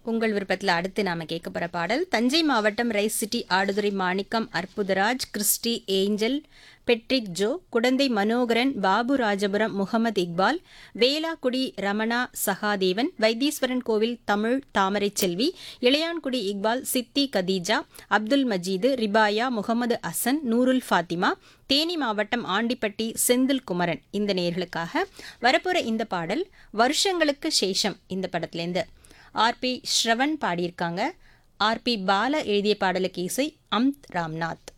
உங்கள் விருப்பத்தில் அடுத்து நாம கேட்க போற பாடல் தஞ்சை மாவட்டம் rice city Aduthurai Manickam Arputharaj Christy Angel Patrick Jo Kudanthai Manoharan Babu Rajapuram Mohammed Iqbal Velakkudi Ramana Sahadevan Vaitheeswaran Koil Tamil தாமரை செல்வி இளையான்குடி இக்பால் சித்தி கதீஜா அப்துல் மஜீது ரிபாயா முகமது அசன் நூருல் ஃபாத்திமா தேனி மாவட்டம் ஆண்டிப்பட்டி செந்தில் குமரன் இந்த நேர்களுக்காக வரப்போற இந்த பாடல் வருஷங்களுக்கு சேஷம் இந்த படத்துலேருந்து ஆர்பி ஸ்ரவன் பாடியிருக்காங்க ஆர்பி பால எழுதிய பாடலுக்கு இசை அம்த் ராம்நாத்